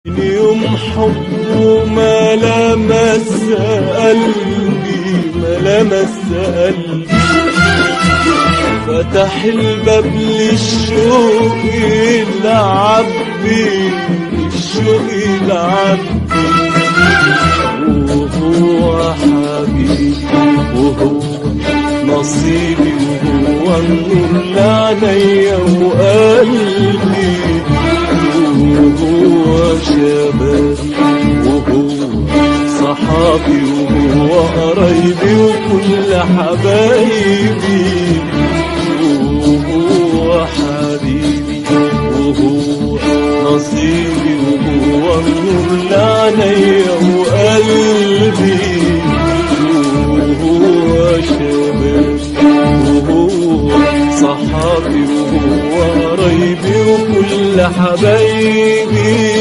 يوم حبه ما لمس قلبي ما لمس قلبي فتح الباب للشوق يلعب بيه الشوق يلعب بيه وهو حبيبي وهو نصيبي وهو النور لعينيا وقلبي وهو شبابي وهو صحابي وهو قرايبي وكل حبايبي وهو حبيبي وهو نصيبي وهو النور لعينيا وقلبي وهو شبابي وهو صحابي وهو قرايبي وكل حبايبي